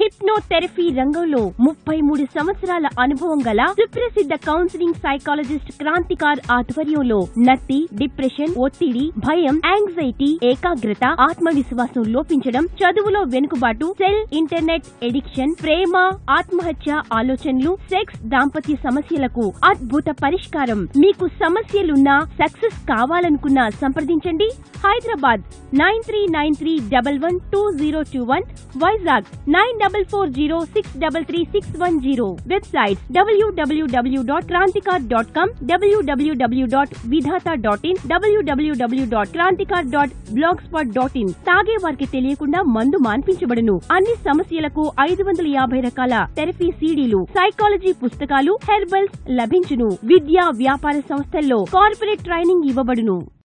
hypnotherapy రంగంలో ముప్పై మూడు సంవత్సరాల అనుభవం గల సుప్రసిద్ధ కౌన్సిలింగ్ సైకాలజిస్ట్ క్రాంతికార్ ఆధ్వర్యంలో నత్తి డిప్రెషన్ ఒత్తిడి భయం యాంగ్జైటీ ఏకాగ్రత ఆత్మవిశ్వాసం లోపించడం చదువులో వెనుకబాటు సెల్ ఇంటర్నెట్ ఎడిక్షన్ ప్రేమ ఆత్మహత్య ఆలోచనలు సెక్స్ దాంపత్య సమస్యలకు అద్భుత పరిష్కారం మీకు సమస్యలున్నా సక్సెస్ కావాలనుకున్నా సంప్రదించండి Hyderabad nine three nine three double one two zero two one Vizag nine double four zero six double three six one zero website W W W dot Kranthikar dot com W W W dot Vidhatha dot in W W W dot Kranthikar dot blog spot dot in తాగే వారికి తెలియకుండా మందు మాన్పించబడును అన్ని సమస్యలకు ఐదు వందల యాభై రకాల థెరపీ సీడీలు సైకాలజీ పుస్తకాలు హెర్బల్స్ లభించును విద్యా వ్యాపార సంస్థల్లో కార్పొరేట్ ట్రైనింగ్ ఇవ్వబడును